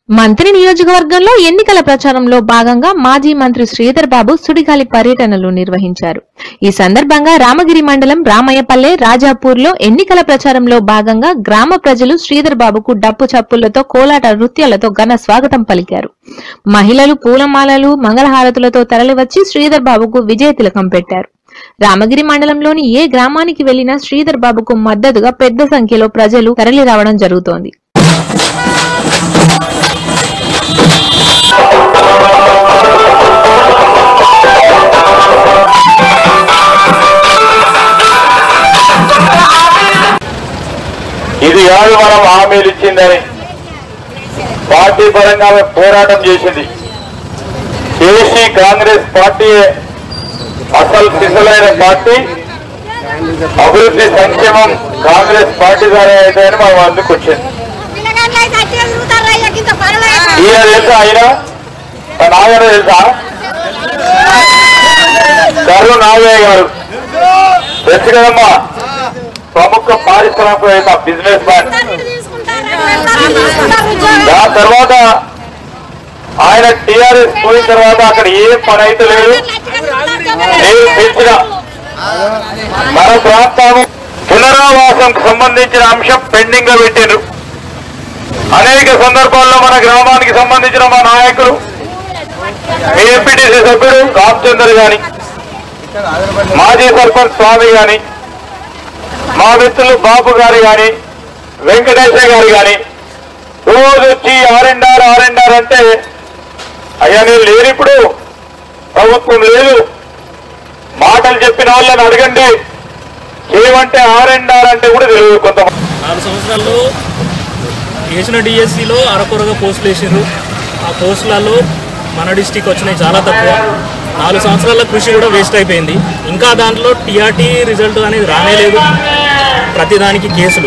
మంత్రి నియోజకవర్గంలో ఎన్నికల ప్రచారంలో భాగంగా మాజీ మంత్రి శ్రీధర్ బాబు సుడిగాలి పర్యటనలు నిర్వహించారు ఈ సందర్భంగా రామగిరి మండలం రామయ్యపల్లె రాజాపూర్లో ఎన్నికల ప్రచారంలో భాగంగా గ్రామ ప్రజలు శ్రీధర్ బాబుకు డప్పు చప్పులతో కోలాట నృత్యాలతో ఘన స్వాగతం పలికారు మహిళలు పూలమాలలు మంగళహారతులతో తరలివచ్చి శ్రీధర్ బాబుకు విజయ తిలకం పెట్టారు రామగిరి మండలంలోని ఏ గ్రామానికి వెళ్లినా శ్రీధర్ బాబుకు మద్దతుగా పెద్ద సంఖ్యలో ప్రజలు తరలి రావడం జరుగుతోంది ఇది కాదు మనం హామీలు ఇచ్చిందని పార్టీ పరంగా ఆమె పోరాటం చేసింది చేసి కాంగ్రెస్ పార్టీ అసలు సిసలైన పార్టీ అభివృద్ధి సంక్షేమం కాంగ్రెస్ పార్టీ ద్వారా అయితే అని మనం అందుకు వచ్చింది పిల్లగాళ్ళు అయితే అట్టిగా తిరుగుతారయ్యా, గింత పనులు ఈయన తెలుసా ఆయన నాగర తెలుసా కర్రు నాగయ్య గారు తెలుసు కదమ్మా ప్రముఖ పారిశ్రామికవేత్త బిజినెస్ మ్యాన్ దాని తర్వాత ఆయన టిఆర్ఎస్ పోయిన తర్వాత అక్కడ ఏ పని అయితే లేదు నేను పిలిచిన మన ప్రాంతం పునరావాసంకు సంబంధించిన అంశం పెండింగ్ గా పెట్టారు అనేక సందర్భాల్లో మన గ్రామానికి సంబంధించిన మా నాయకులు మీ ఎంపీటీసీ సభ్యుడు రామచందర్ గాని మాజీ సర్పంచ్ స్వామి గాని మా మిత్రులు బాబు గారు గాని వెంకటేశ గారు గాని రోజు వచ్చి ఆర్ఎండార్ ఆర్ఎండార్ అంటే అయ్యా నేను లేరు ఇప్పుడు ప్రభుత్వం లేదు మాటలు చెప్పిన వాళ్ళని అడగండి ఏమంటే ఆర్ఎండార్ అంటే కూడా తెలియదు కొంతమంది నాలుగు సంవత్సరాల్లో వేసిన డిఎస్సిలో అరకొరగా పోస్టులు వేసారు ఆ పోస్టులలో మన డిస్టిక్ వచ్చినాయి చాలా తక్కువ నాలుగు సంవత్సరాల కృషి కూడా వేస్ట్ అయిపోయింది ఇంకా దాంట్లో టీఆర్టీ రిజల్ట్ అనేది రానే లేదు ప్రతిదానికి కేసులు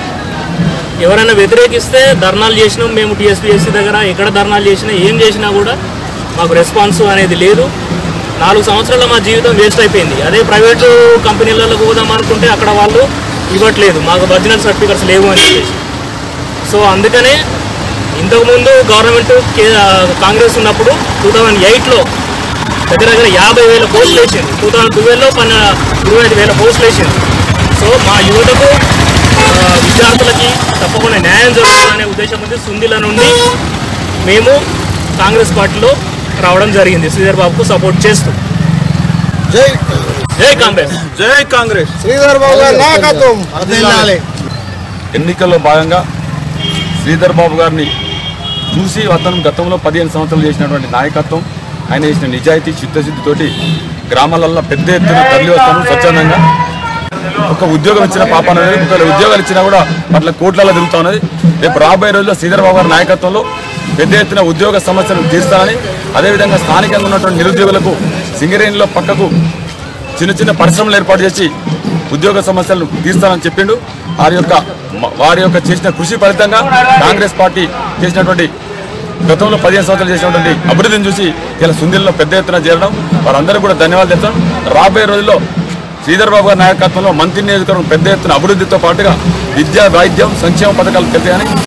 ఎవరైనా వ్యతిరేకిస్తే ధర్నాలు చేసినాం మేము టీఎస్పీఎస్సీ దగ్గర ఎక్కడ ధర్నాలు చేసినా ఏం చేసినా కూడా మాకు రెస్పాన్స్ అనేది లేదు నాలుగు సంవత్సరాల మా జీవితం వేస్ట్ అయిపోయింది అదే ప్రైవేటు కంపెనీలలో పోదాం అనుకుంటే అక్కడ వాళ్ళు ఇవ్వట్లేదు మాకు ఒరిజినల్ సర్టిఫికెట్స్ లేవు అని చెప్పేసి సో అందుకనే ఇంతకుముందు గవర్నమెంట్ కే- కాంగ్రెస్ ఉన్నప్పుడు టూ థౌజండ్ ఎయిట్లో దగ్గర దగ్గర యాభై వేల పోస్టులు వేసింది టూ థౌజండ్ ట్వెల్వ్లో పన్న ఇరవై ఐదు వేల పోస్టులు వేసింది సో మా యువతకు ఆ, విద్యార్థులకి తప్పకుండా న్యాయం జరుగుతుందనే ఉద్దేశం ఉంది సుందిల నుండి మేము కాంగ్రెస్ పార్టీలో రావడం జరిగింది శ్రీధర్ బాబుకు సపోర్ట్ చేస్తూ జై జై కాంగ్రెస్ జై కాంగ్రెస్ శ్రీధర్ బాబు గారి నాయకత్వం వర్ధిల్లాలి. ఎన్నికల్లో భాగంగా శ్రీధర్ బాబు గారిని చూసి అతను గతంలో పదిహేను సంవత్సరాలు చేసినటువంటి నాయకత్వం ఆయన చేసిన నిజాయితీ చిత్తశుద్ధితోటి గ్రామాలలో పెద్ద ఎత్తున తరలి వస్తాను స్వచ్ఛందంగా ఒక ఉద్యోగం ఇచ్చిన పాపన లేదు ఒకవేళ ఉద్యోగాలు ఇచ్చినా కూడా అట్లా కోట్లలో తిరుగుతా ఉన్నది రేపు రాబోయే రోజుల్లో శ్రీధర్ బాబు గారి నాయకత్వంలో పెద్ద ఎత్తున ఉద్యోగ సమస్యలను తీర్స్తానని అదేవిధంగా స్థానికంగా ఉన్నటువంటి నిరుద్యోగులకు సింగరేణిలో పక్కకు చిన్న చిన్న పరిశ్రమలు ఏర్పాటు చేసి ఉద్యోగ సమస్యలను తీర్స్తానని చెప్పిండు వారి యొక్క వారి యొక్క చేసిన కృషి ఫలితంగా కాంగ్రెస్ పార్టీ చేసినటువంటి గతంలో పదిహేను సంవత్సరాలు చేసినటువంటి అభివృద్ధిని చూసి ఇలా సుందిల్లో పెద్ద ఎత్తున చేరడం వారందరూ కూడా ధన్యవాదాలు చెప్తాం రాబోయే రోజుల్లో శ్రీధర్ బాబు గారి నాయకత్వంలో మంత్రి నియోజకవర్గం పెద్ద ఎత్తున అభివృద్ధితో పాటుగా విద్యా వైద్యం సంక్షేమ పథకాలు పెడతాయని